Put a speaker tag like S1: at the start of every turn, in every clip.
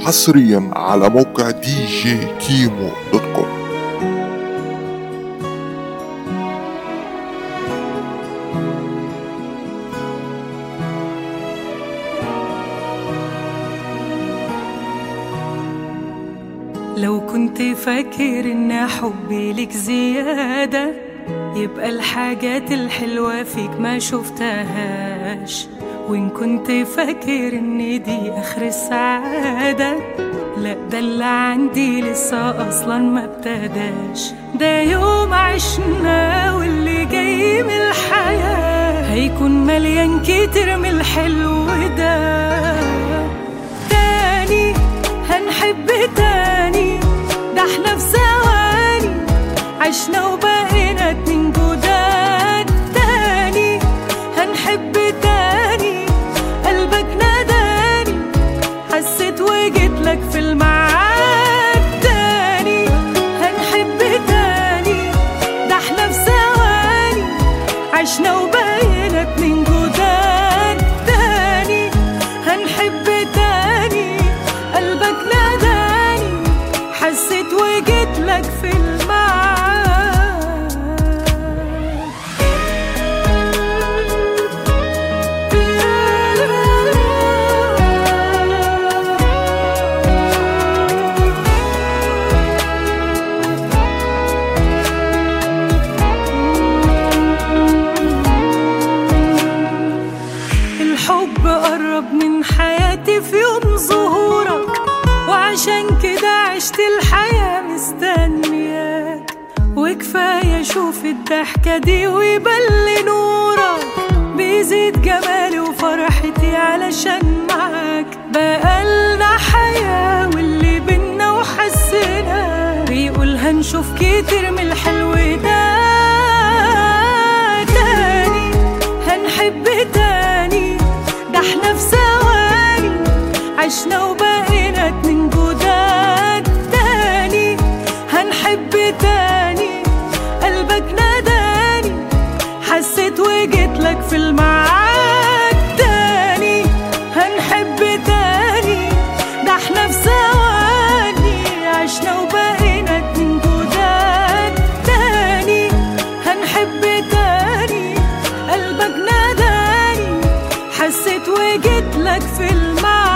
S1: حصريا على موقع دي جي كيمو دوت كوم
S2: لو كنت فاكر ان حبي لك زيادة يبقى الحاجات الحلوة فيك ما شفتهاش وان كنت فاكر ان دي اخر السعادة لا ده اللي عندي لسه اصلا ما ابتداش ده يوم عشنا واللي جاي من الحياة هيكون مليان كتير من الحلو ده تاني هنحب تاني ده احنا في ثواني عشنا وبقينا اتنين جداد تاني هنحب تاني قلبك ناداني حسيت وجيت لك في الميعاد تاني هنحب تاني ده احنا في ثواني عشنا وبقينا اتنين جداد تاني هنحب تاني قلبك ناداني حسيت وجيت لك في الميعاد الحب قرب من حياتي في يوم ظهورك وعشان كده عشت الحياة مستنياك وكفاية اشوف الضحكة دي ويبل نورك بيزيد جمالي وفرحتي علشان معاك بقالنا حياة واللي بينا وحسنا بيقول هنشوف كتير من الحلو ده تاني هنحب تاني ده احنا في ثواني عشنا وبقينا اتنين جداد تاني هنحب تاني قلبك ناداني حسيت وجيت لك في الميعاد تاني هنحب تاني ده احنا في ثواني عشنا وبقينا اتنين جداد تاني هنحب تاني قلبك ناداني حسيت وجيت لك في الميعاد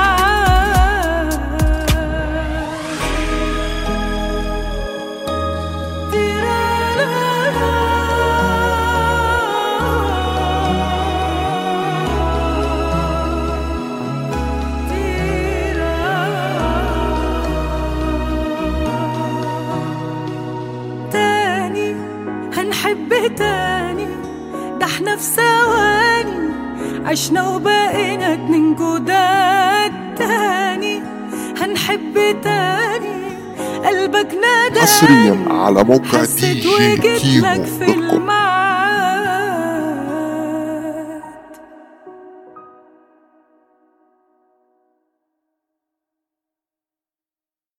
S2: تاني هنحب تاني ده احنا في ثواني عشنا وبقينا اتنين جداد تاني هنحب تاني قلبك ناداني
S1: حصريا على موقع دي
S2: حسيت
S1: جي
S2: وجيت
S1: كيمو
S2: لك في
S1: دوت كوم
S2: الميعاد